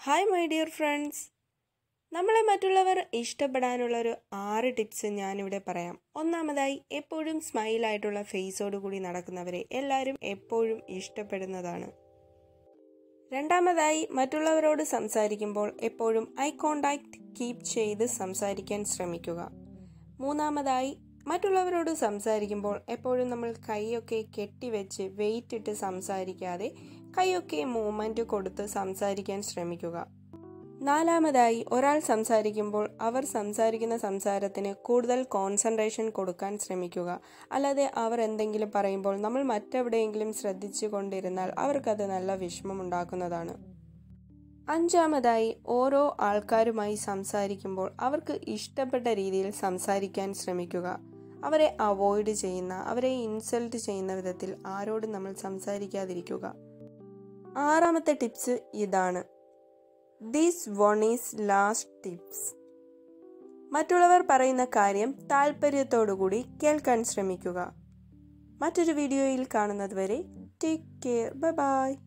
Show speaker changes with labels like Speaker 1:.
Speaker 1: hi my dear friends നമ്മളെ മറ്റുള്ളവർ ഇഷ്ടപ്പെടാനുള്ള ഒരു ആറ് ടിപ്സ് ഞാനിവിടെ പറയാം ഒന്നാമതായി എപ്പോഴും സ്മൈലായിട്ടുള്ള ഫേസോട് കൂടി നടക്കുന്നവരെ എല്ലാവരും എപ്പോഴും ഇഷ്ടപ്പെടുന്നതാണ് രണ്ടാമതായി മറ്റുള്ളവരോട് സംസാരിക്കുമ്പോൾ എപ്പോഴും ഐ കോണ്ടാക്ട് കീപ്പ് ചെയ്ത് സംസാരിക്കാൻ ശ്രമിക്കുക മൂന്നാമതായി മറ്റുള്ളവരോട് സംസാരിക്കുമ്പോൾ എപ്പോഴും നമ്മൾ കൈയൊക്കെ കെട്ടിവെച്ച് വെയിറ്റ് ഇട്ട് സംസാരിക്കാതെ കൈയൊക്കെ മൂവ്മെൻറ്റ് കൊടുത്ത് സംസാരിക്കാൻ ശ്രമിക്കുക നാലാമതായി ഒരാൾ സംസാരിക്കുമ്പോൾ അവർ സംസാരിക്കുന്ന സംസാരത്തിന് കൂടുതൽ കോൺസെൻട്രേഷൻ കൊടുക്കാൻ ശ്രമിക്കുക അല്ലാതെ അവർ എന്തെങ്കിലും പറയുമ്പോൾ നമ്മൾ മറ്റെവിടെയെങ്കിലും ശ്രദ്ധിച്ചു കൊണ്ടിരുന്നാൽ അവർക്കത് നല്ല വിഷമമുണ്ടാക്കുന്നതാണ് അഞ്ചാമതായി ഓരോ ആൾക്കാരുമായി സംസാരിക്കുമ്പോൾ അവർക്ക് ഇഷ്ടപ്പെട്ട രീതിയിൽ സംസാരിക്കാൻ ശ്രമിക്കുക അവരെ അവോയ്ഡ് ചെയ്യുന്ന അവരെ ഇൻസൾട്ട് ചെയ്യുന്ന വിധത്തിൽ ആരോടും നമ്മൾ സംസാരിക്കാതിരിക്കുക ആറാമത്തെ ടിപ്സ് ഇതാണ് this one is last tips മറ്റുള്ളവർ പറയുന്ന കാര്യം താല്പര്യത്തോടുകൂടി കേൾക്കാൻ ശ്രമിക്കുക മറ്റൊരു വീഡിയോയിൽ കാണുന്നത് വരെ ടേക്ക് കെയർ ബൈ ബൈ